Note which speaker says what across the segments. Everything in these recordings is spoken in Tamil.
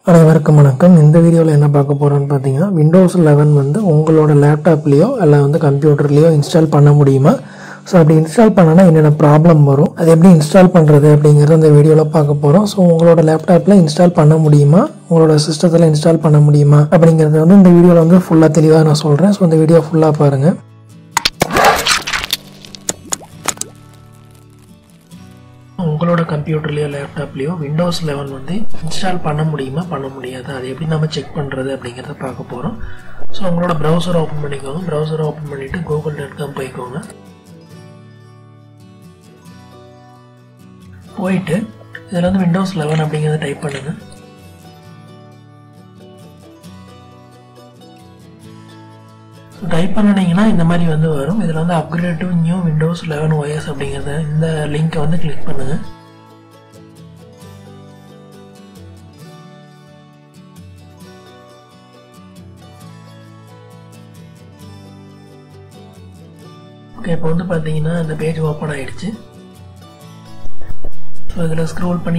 Speaker 1: அனைவருக்கும் வணக்கம் இந்த வீடியோவில் என்ன பார்க்க போகிறோம்னு பார்த்தீங்கன்னா விண்டோஸ் லெவன் வந்து உங்களோட லேப்டாப்லேயோ இல்லை வந்து கம்ப்யூட்டர்லேயோ இன்ஸ்டால் பண்ண முடியுமா ஸோ அப்படி இன்ஸ்டால் பண்ணனா என்னென்ன ப்ராப்ளம் வரும் அது எப்படி இன்ஸ்டால் பண்ணுறது அப்படிங்கிறத இந்த வீடியோவில் பார்க்க போகிறோம் ஸோ உங்களோட லேப்டாப்பில் இன்ஸ்டால் பண்ண முடியுமா உங்களோட சிஸ்டத்தில் இன்ஸ்டால் பண்ண முடியுமா அப்படிங்கிறது வந்து இந்த வீடியோவில் வந்து ஃபுல்லாக தெளிவாக நான் சொல்கிறேன் ஸோ இந்த வீடியோ ஃபுல்லாக பாருங்கள் உங்களோட கம்ப்யூட்டர்லேயோ லேப்டாப்லேயோ விண்டோஸ் லெவன் வந்து இன்ஸ்டால் பண்ண முடியுமா பண்ண முடியாது அது எப்படி நம்ம செக் பண்ணுறது அப்படிங்கிறத பார்க்க போகிறோம் ஸோ உங்களோட ப்ரௌசரை ஓப்பன் பண்ணிக்கோங்க ப்ரௌசரை ஓப்பன் பண்ணிவிட்டு கூகுள் டாட் காம் போய்க்கோங்க போயிட்டு இதில் வந்து விண்டோஸ் லெவன் அப்படிங்கிறத டைப் பண்ணுங்கள் டைப் பண்ணினீங்கன்னா இந்த மாதிரி வந்து வரும் இதில் வந்து upgrade to new Windows eleven ஒய்எஸ் அப்படிங்கிறத இந்த லிங்க்கை வந்து கிளிக் பண்ணுங்கள் ஓகே இப்போ வந்து பார்த்தீங்கன்னா இந்த பேஜ் ஓப்பன் ஆயிடுச்சு ஸோ இதில் ஸ்க்ரோல் பண்ணி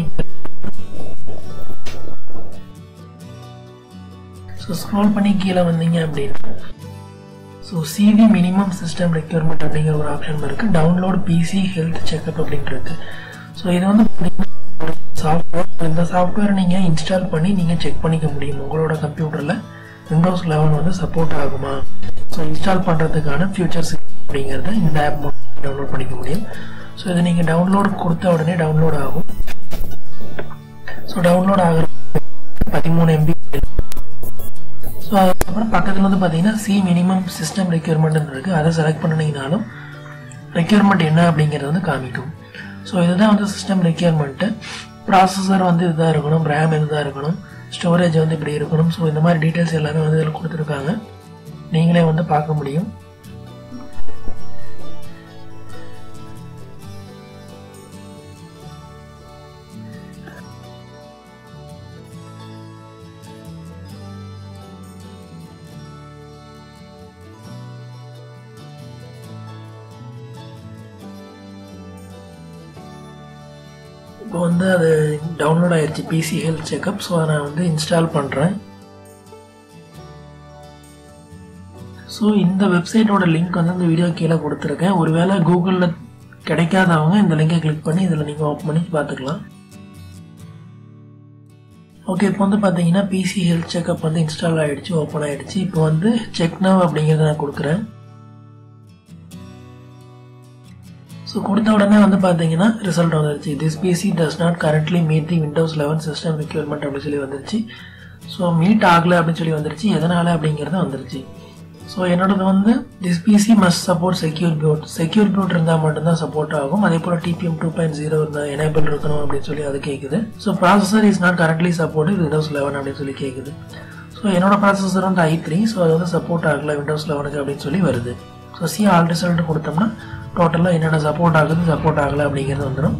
Speaker 1: ஸோ ஸ்க்ரோல் பண்ணி கீழே வந்தீங்க அப்படின்னா so CV minimum system requirement அப்படிங்கிற ஒரு ஆப்ஷன் இருக்குது டவுன்லோட் பிசி ஹெல்த் செக்அப் அப்படின்ட்டு இருக்கு ஸோ இது வந்து சாஃப்ட்வேர் இந்த சாஃப்ட்வேர் நீங்கள் இன்ஸ்டால் பண்ணி நீங்கள் செக் பண்ணிக்க முடியும் உங்களோட கம்ப்யூட்டரில் விண்டோஸ் லெவன் வந்து சப்போர்ட் ஆகுமா ஸோ இன்ஸ்டால் பண்ணுறதுக்கான ஃபியூச்சர்ஸ் அப்படிங்கிறத இந்த ஆப் மூலம் டவுன்லோட் பண்ணிக்க முடியும் ஸோ இதை நீங்கள் டவுன்லோட் கொடுத்த உடனே டவுன்லோட் ஆகும் ஸோ டவுன்லோட் ஆகிற பதிமூணு எம்பி ஸோ அதுக்கப்புறம் பக்கத்தில் வந்து பார்த்தீங்கன்னா சி மினிமம் சிஸ்டம் ரெக்யர்மெண்ட் இருக்குது அதை செலக்ட் பண்ணினீங்கனாலும் ரெக்யர்மெண்ட் என்ன அப்படிங்கிறது வந்து காமிக்கும் ஸோ இதுதான் வந்து சிஸ்டம் ரெக்யர்மெண்ட்டு ப்ராசஸர் வந்து இதுதான் இருக்கணும் ரேம் இதுதான் இருக்கணும் ஸ்டோரேஜ் வந்து இப்படி இருக்கணும் ஸோ இந்த மாதிரி டீட்டெயில்ஸ் எல்லாமே வந்து இதில் கொடுத்துருக்காங்க நீங்களே வந்து பார்க்க முடியும் இப்போ வந்து அது டவுன்லோட் ஆயிடுச்சு பிசி ஹெல்த் செக்அப் ஸோ அதை நான் வந்து இன்ஸ்டால் பண்ணுறேன் ஸோ இந்த வெப்சைட்டோட லிங்க் வந்து இந்த வீடியோ கீழே கொடுத்துருக்கேன் ஒருவேளை கூகுளில் கிடைக்காதவங்க இந்த லிங்கை கிளிக் பண்ணி இதில் நீங்கள் ஓப்பன் பண்ணி பார்த்துக்கலாம் ஓகே இப்போ வந்து பார்த்தீங்கன்னா பிசி ஹெல்த் செக்அப் வந்து இன்ஸ்டால் ஆகிடுச்சு ஓப்பன் ஆகிடுச்சு இப்போ வந்து செக் நவ் அப்படிங்கிறத நான் கொடுக்குறேன் ஸோ கொடுத்த உடனே வந்து பார்த்தீங்கன்னா ரிசல்ட் வந்துருச்சு this PC does not currently meet the Windows eleven system requirement அப்படின்னு சொல்லி வந்துருச்சு ஸோ மீட் ஆகலை அப்படின்னு சொல்லி வந்துருச்சு எதனால் அப்படிங்கிறது வந்துருச்சு ஸோ என்னோடது வந்து this PC must support secure boot secure boot இருந்தால் மட்டும்தான் சப்போர்ட் ஆகும் அதே போல் டிபிஎம் டூ பாயிண்ட் ஜீரோ இருந்தால் எனேபிள் இருக்கணும் அப்படின்னு சொல்லி அது கேட்குது so processor is not currently support Windows eleven அப்படின்னு சொல்லி கேட்குது ஸோ என்னோட ப்ராசஸர் வந்து ஐ த்ரீ ஸோ அது வந்து சப்போர்ட் ஆகலை விண்டோஸ் லெவனுக்கு அப்படின்னு சொல்லி வருது ஸோ சி ஆல் ரிசல்ட் கொடுத்தோம்னா டோட்டலாக என்னென்ன சப்போர்ட் ஆகுது சப்போர்ட் ஆகலை அப்படிங்கிறது வந்துடும்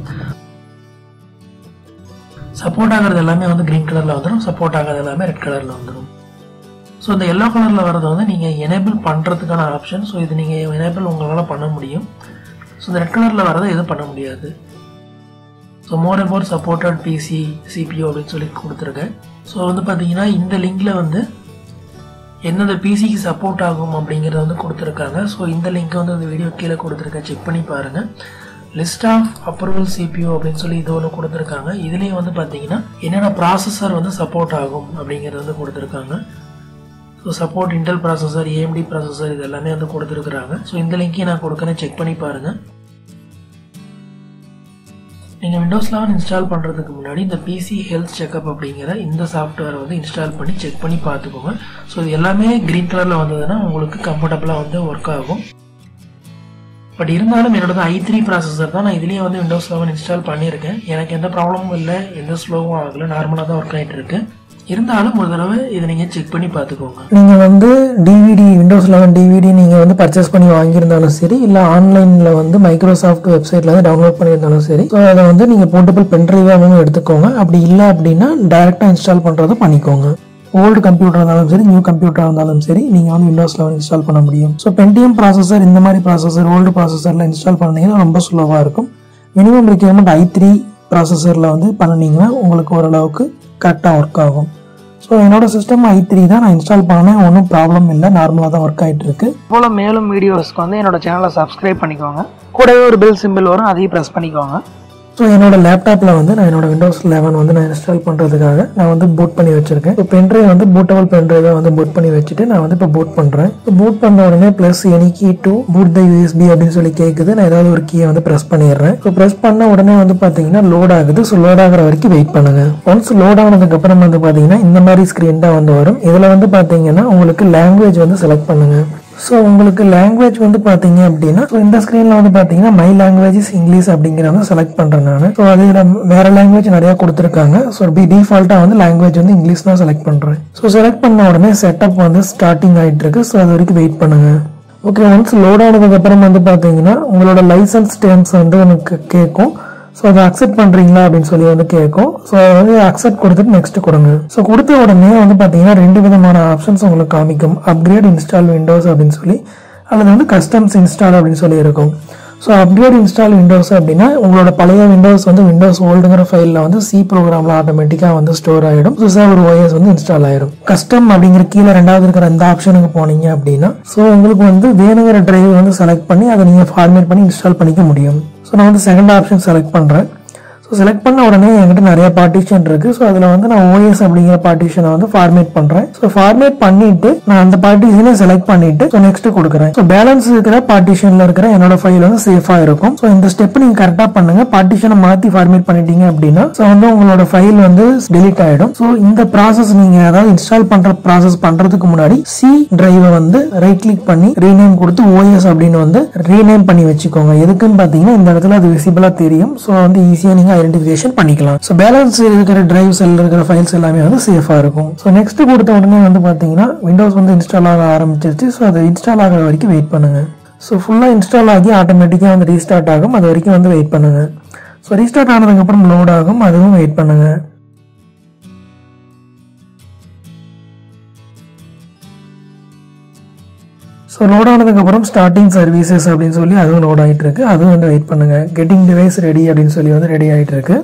Speaker 1: சப்போர்ட் ஆகிறது எல்லாமே வந்து க்ரீன் கலரில் வந்துடும் சப்போர்ட் ஆகாத எல்லாமே ரெட் கலரில் வந்துடும் ஸோ இந்த எல்லோ கலரில் வரது வந்து நீங்கள் எனேபிள் பண்ணுறதுக்கான ஆப்ஷன் ஸோ இது நீங்கள் எனேபிள் உங்களால் பண்ண முடியும் ஸோ இந்த ரெட் கலரில் வரதை எதுவும் பண்ண முடியாது so more about supported PC CPU அப்படின்னு சொல்லி கொடுத்துருக்கேன் ஸோ வந்து பார்த்தீங்கன்னா இந்த லிங்கில் வந்து எந்தெந்த பிசிக்கு சப்போர்ட் ஆகும் அப்படிங்கிறத வந்து கொடுத்துருக்காங்க ஸோ இந்த லிங்க் வந்து இந்த வீடியோ கீழே கொடுத்துருக்கேன் செக் பண்ணி பாருங்கள் லிஸ்ட் ஆஃப் அப்ரூவல் சிபியூ அப்படின்னு சொல்லி இது ஒன்று கொடுத்துருக்காங்க இதுலேயும் வந்து பார்த்தீங்கன்னா என்னென்ன ப்ராசஸர் வந்து சப்போர்ட் ஆகும் அப்படிங்கிறது வந்து கொடுத்துருக்காங்க so support Intel processor AMD processor இது எல்லாமே வந்து கொடுத்துருக்குறாங்க ஸோ இந்த லிங்க்கையும் நான் கொடுக்குறேன் செக் பண்ணி பாருங்கள் நீங்கள் விண்டோஸ் லெவன் இன்ஸ்டால் பண்ணுறதுக்கு முன்னாடி இந்த பிசி ஹெல்த் செக்அப் அப்படிங்கிற இந்த சாஃப்ட்வேரை வந்து இன்ஸ்டால் பண்ணி செக் பண்ணி பார்த்துக்கோங்க ஸோ இது எல்லாமே க்ரீன் கலரில் வந்ததுன்னா உங்களுக்கு கம்ஃபர்டபுளாக வந்து ஒர்க் ஆகும் பட் இருந்தாலும் என்னோட ஐ த்ரீ ப்ராசஸர் தான் நான் இதுலேயே வந்து விண்டோஸ் லெவன் இன்ஸ்டால் பண்ணியிருக்கேன் எனக்கு எந்த ப்ராப்ளமும் இல்லை எந்த ஸ்லோவும் ஆகலை நார்மலாக தான் ஒர்க் ஆகிட்டு இருக்கு இருந்தாலும் ஒரு தடவை இதை நீங்கள் செக் பண்ணி பார்த்துக்கோங்க
Speaker 2: நீங்கள் வந்து டிவிடி விண்டோஸ் லெவன் டிவிடி நீங்கள் வந்து பர்ச்சேஸ் பண்ணி வாங்கியிருந்தாலும் சரி இல்லை ஆன்லைனில் வந்து மைக்ரோசாஃப்ட் வெப்சைட்டில் வந்து டவுன்லோட் பண்ணியிருந்தாலும் சரி ஸோ அதை வந்து நீங்கள் போர்ட்டபிள் பென்ட்ரைவாகவும் எடுத்துக்கோங்க அப்படி இல்லை அப்படின்னா டைரெக்டாக இன்ஸ்டால் பண்ணுறதை பண்ணிக்கோங்க ஓல்டு கம்ப்யூட்டர் இருந்தாலும் சரி நியூ கம்ப்யூட்டர் இருந்தாலும் சரி நீங்கள் வந்து விண்டோஸ் லெவன் இன்ஸ்டால் பண்ண முடியும் ஸோ பென்டிஎம் ப்ராசஸர் இந்த மாதிரி ப்ராசஸர் ஓல்டு ப்ராசஸரில் இன்ஸ்டால் பண்ணீங்கன்னா ரொம்ப ஸ்லோவாக இருக்கும் மினிமம் ரிக்யர்மெண்ட் ஐ த்ரீ ப்ராசஸரில் வந்து பண்ணினீங்கன்னா உங்களுக்கு ஓரளவுக்கு கரெக்டாக ஒர்க் ஆகும் ஸோ என்னோட சிஸ்டம் ஐ த்ரீ தான் நான் இன்ஸ்டால் பண்ணேன் ஒன்றும் ப்ராப்ளம் இல்லை நார்மலாக தான் ஒர்க் ஆகிட்டு இருக்கு
Speaker 1: போல் மேலும் வீடியோஸ்க்கு வந்து என்னோட சேனலை சப்ஸ்கிரைப் பண்ணிக்கோங்க கூடவே ஒரு பெல் சிம்பிள் வரும் அதையும் ப்ரெஸ் பண்ணிக்கோங்க
Speaker 2: ஸோ என்னோட லேப்டாப்பில் வந்து நான் என்னோட விண்டோஸ் லெவன் வந்து நான் இன்ஸ்டால் பண்ணுறதுக்காக நான் வந்து பூட் பண்ணி வச்சிருக்கேன் இப்போ பென்ட்ரைவ் வந்து பூட்டபிள் பென்ட்ரைவை வந்து பூட் பண்ணி வச்சுட்டு நான் வந்து இப்போ பூட் பண்ணுறேன் இப்போ பூட் பண்ண உடனே press any key to boot the USB அப்படின்னு சொல்லி கேட்குது நான் ஏதாவது ஒரு கீயை வந்து ப்ரெஸ் பண்ணிடுறேன் ஸோ ப்ரெஸ் பண்ண உடனே வந்து பார்த்தீங்கன்னா லோட் ஆகுது ஸோ லோட் ஆகிற வரைக்கும் வெயிட் பண்ணுங்க ஒன்ஸ் லோட் ஆனதுக்கு அப்புறம் வந்து பார்த்தீங்கன்னா இந்த மாதிரி ஸ்க்ரீன் தான் வந்து வரும் இதில் வந்து பார்த்தீங்கன்னா உங்களுக்கு லாங்குவேஜ் வந்து செலக்ட் பண்ணுங்க ஸோ உங்களுக்கு லாங்குவேஜ் வந்து பார்த்தீங்க அப்படின்னா ஸோ இந்த ஸ்க்ரீனில் வந்து பார்த்தீங்கன்னா மை லாங்குவேஜ் இஸ் இங்கிலீஷ் அப்படிங்கிறத வந்து செலக்ட் பண்ணுறேன் நான் ஸோ அதில் வேற லாங்குவேஜ் நிறையா கொடுத்துருக்காங்க ஸோ பி டிஃபால்ட்டாக வந்து லாங்குவேஜ் வந்து இங்கிலீஷ் தான் செலக்ட் பண்ணுறேன் ஸோ செலக்ட் பண்ண உடனே செட்டப் வந்து ஸ்டார்டிங் ஆகிட்டு இருக்கு ஸோ அது வரைக்கும் வெயிட் பண்ணுங்க ஓகே ஒன்ஸ் லோட் ஆனதுக்கு அப்புறம் வந்து பார்த்தீங்கன்னா உங்களோட லைசன்ஸ் டேர்ம்ஸ் வந்து எனக்கு கேட்கும் ஸோ அதை அக்செப்ட் பண்ணுறீங்களா அப்படின்னு சொல்லி வந்து கேட்கும் ஸோ அதை வந்து அக்செப்ட் கொடுத்துட்டு நெக்ஸ்ட் கொடுங்க ஸோ கொடுத்த உடனே வந்து பார்த்தீங்கன்னா ரெண்டு விதமான ஆப்ஷன்ஸ் உங்களுக்கு காமிக்கும் அப்கிரேட் இன்ஸ்டால் விண்டோஸ் அப்படின்னு சொல்லி அல்லது வந்து கஸ்டம்ஸ் இன்ஸ்டால் அப்படின்னு சொல்லி இருக்கும் ஸோ அப்கிரேட் இன்ஸ்டால் விண்டோஸ் அப்படின்னா உங்களோட பழைய விண்டோஸ் வந்து விண்டோஸ் ஓல்டுங்கிற ஃபைலில் வந்து சி ப்ரோக்ராமில் ஆட்டோமேட்டிக்காக வந்து ஸ்டோர் ஆகிடும் ஸோ ஒரு ஓஎஸ் வந்து இன்ஸ்டால் ஆயிடும் கஸ்டம் அப்படிங்கிற கீழே ரெண்டாவது இருக்கிற அந்த ஆப்ஷனுக்கு போனீங்க அப்படின்னா ஸோ உங்களுக்கு வந்து வேணுங்கிற டிரைவ் வந்து செலக்ட் பண்ணி அதை நீங்கள் ஃபார்மேட் பண்ணி இன்ஸ்டால் பண்ணிக்க முடியும் ஸோ நான் வந்து செகண்ட் ஆப்ஷன் செலக்ட் பண்ணுறேன் ஸோ செலக்ட் பண்ண உடனே என்கிட்ட நிறைய பார்ட்டிஷன் இருக்கு ஸோ அதில் வந்து நான் ஓஎஸ் அப்படிங்கிற பார்ட்டிஷனை வந்து ஃபார்மேட் பண்ணுறேன் ஸோ ஃபார்மேட் பண்ணிட்டு நான் அந்த பார்ட்டிஷனை செலக்ட் பண்ணிட்டு ஸோ நெக்ஸ்ட் கொடுக்குறேன் ஸோ பேலன்ஸ் இருக்கிற பார்ட்டிஷனில் இருக்கிற என்னோட ஃபைல் வந்து சேஃபாக இருக்கும் ஸோ இந்த ஸ்டெப் நீங்கள் கரெக்டாக பண்ணுங்க பார்ட்டிஷனை மாற்றி ஃபார்மேட் பண்ணிட்டீங்க அப்படின்னா ஸோ வந்து உங்களோட ஃபைல் வந்து delete ஆகிடும் ஸோ இந்த ப்ராசஸ் நீங்கள் அதாவது இன்ஸ்டால் பண்ணுற ப்ராசஸ் பண்ணுறதுக்கு முன்னாடி சி டிரைவை வந்து ரைட் கிளிக் பண்ணி ரீநேம் கொடுத்து ஓஎஸ் அப்படின்னு வந்து ரீநேம் பண்ணி வச்சுக்கோங்க எதுக்குன்னு பார்த்தீங்கன்னா இந்த இடத்துல அது விசிபிளாக தெரியும் ஸோ வந்து ஈஸியாக நீங்கள் ஐடென்டிஃபிகேஷன் பண்ணிக்கலாம் ஸோ பேலன்ஸ் இருக்கிற டிரைவ் செல் இருக்கிற ஃபைல்ஸ் எல்லாமே வந்து சேஃபாக இருக்கும் ஸோ நெக்ஸ்ட் கொடுத்த உடனே வந்து பார்த்தீங்கன்னா விண்டோஸ் வந்து இன்ஸ்டால் ஆக ஆரம்பிச்சிருச்சு ஸோ அது இன்ஸ்டால் ஆகிற வரைக்கும் வெயிட் பண்ணுங்க ஸோ ஃபுல்லாக இன்ஸ்டால் ஆகி ஆட்டோமேட்டிக்காக வந்து ரீஸ்டார்ட் ஆகும் அது வரைக்கும் வந்து வெயிட் பண்ணுங்க ஸோ ரீஸ்டார்ட் ஆனதுக்கப்புறம் லோட் ஆகும் அதுவும் வெயிட் பண்ணுங்க ஸோ லோட் ஆனதுக்கப்புறம் ஸ்டார்டிங் சர்வீசஸ் அப்படின்னு சொல்லி அதுவும் லோட் ஆகிட்டு இருக்கு அதுவும் வந்து வெயிட் பண்ணுங்க கெட்டிங் டிவைஸ் ரெடி அப்படின்னு சொல்லி வந்து ரெடி ஆகிட்டு இருக்கு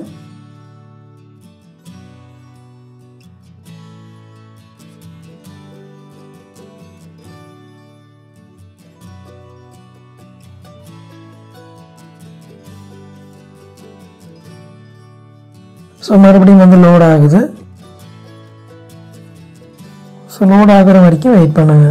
Speaker 2: ஸோ மறுபடியும் வந்து லோட் ஆகுது ஸோ லோட் ஆகுற வரைக்கும் வெயிட் பண்ணுங்க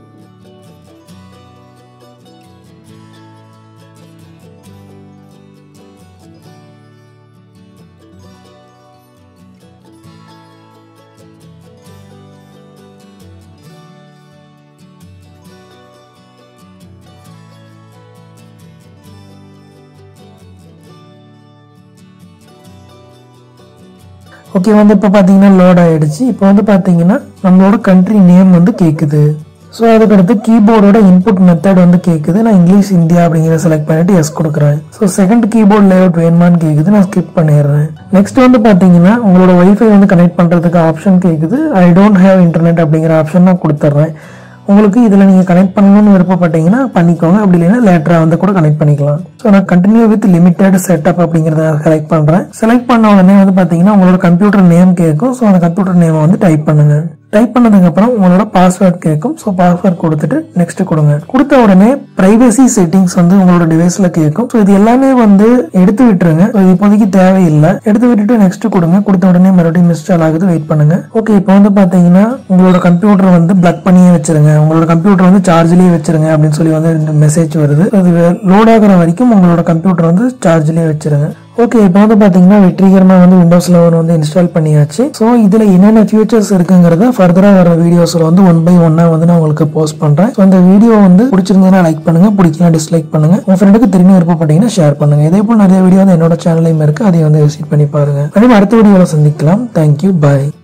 Speaker 2: ஓகே வந்து இப்போ பார்த்தீங்கன்னா லோட் ஆயிடுச்சு இப்போ வந்து பார்த்தீங்கன்னா நம்மளோட கண்ட்ரி நேம் வந்து கேட்குது ஸோ அதுக்கடுத்து கீபோர்டோட இன்புட் மெத்தட் வந்து கேட்குது நான் இங்கிலீஷ் இந்தியா அப்படிங்கிற செலக்ட் பண்ணிட்டு எஸ் கொடுக்குறேன் ஸோ செகண்ட் கீபோர்ட் லேஅவுட் வேணுமான்னு கேட்குது நான் ஸ்கிப் பண்ணிடுறேன் நெக்ஸ்ட் வந்து பார்த்தீங்கன்னா உங்களோட வைஃபை வந்து கனெக்ட் பண்ணுறதுக்கு ஆப்ஷன் கேட்குது ஐ டோன்ட் ஹேவ் இன்டர்நெட் அப்படிங்கிற ஆப்ஷன் நான் கொடுத்துட்றேன் உங்களுக்கு இதில் நீங்கள் கனெக்ட் பண்ணணும்னு விருப்பப்பட்டீங்கன்னா பண்ணிக்கோங்க அப்படி இல்லைன்னா லேட்டராக வந்து கூட கனெக்ட் பண்ணிக்கலாம் ஸோ நான் கண்டினியூ வித் லிமிடெட் செட்டப் அப்படிங்கிறத செலக்ட் பண்ணுறேன் செலக்ட் பண்ண உடனே வந்து பார்த்தீங்கன்னா உங்களோட கம்ப்யூட்டர் நேம் கேட்கும் ஸோ அந்த கம்ப்யூட்டர் நேமை வந்து டைப் பண்ணுங்க டைப் பண்ணதுக்கு அப்புறம் உங்களோட பாஸ்வேர்ட் கேட்கும் ஸோ பாஸ்வேர்ட் கொடுத்துட்டு நெக்ஸ்ட் கொடுங்க கொடுத்த உடனே பிரைவசி செட்டிங்ஸ் வந்து உங்களோட டிவைஸ்ல கேட்கும் ஸோ இது எல்லாமே வந்து எடுத்து விட்டுருங்க So, இது இப்போதைக்கு தேவையில்லை எடுத்து விட்டுட்டு நெக்ஸ்ட் கொடுங்க கொடுத்த உடனே மறுபடியும் இன்ஸ்டால் ஆகுது வெயிட் பண்ணுங்க ஓகே இப்போ வந்து பாத்தீங்கன்னா உங்களோட கம்ப்யூட்டர் வந்து பிளக் பண்ணியே வச்சிருங்க உங்களோட கம்ப்யூட்டர் வந்து சார்ஜ்லயே வச்சிருங்க அப்படின்னு சொல்லி வந்து மெசேஜ் வருது அது லோட் ஆகுற வரைக்கும் உங்களோட கம்ப்யூட்டர் வந்து சார்ஜ்லயே வச்சிருங்க ஓகே இப்போ வந்து பாத்தீங்கன்னா வெற்றிகரமா வந்து விண்டோஸ் லெவன் வந்து இன்ஸ்டால் பண்ணியாச்சு ஸோ இதுல என்னென்ன ஃபியூச்சர்ஸ் இருக்குங்கிறத ஃபர்தரா வர வீடியோஸ்ல வந்து ஒன் பை ஒன்னா வந்து நான் உங்களுக்கு போஸ்ட் பண்றேன் ஸோ அந்த வீடியோ வந்து பிடிச்சிருந்ததுன்னா லைக் பண்ணுங்க பிடிக்கலாம் டிஸ்லைக் பண்ணுங்க உங்க ஃப்ரெண்டுக்கு திரும்பி விருப்பப்பட்டீங்கன்னா ஷேர் பண்ணுங்க இதே போல் நிறைய வீடியோ வந்து என்னோட சேனலையும் இருக்கு அதையும் வந்து விசிட் பண்ணி பாருங்க அதே மாதிரி அடுத்த வீடியோவில் சந்திக்கலாம் தேங்க்யூ பாய்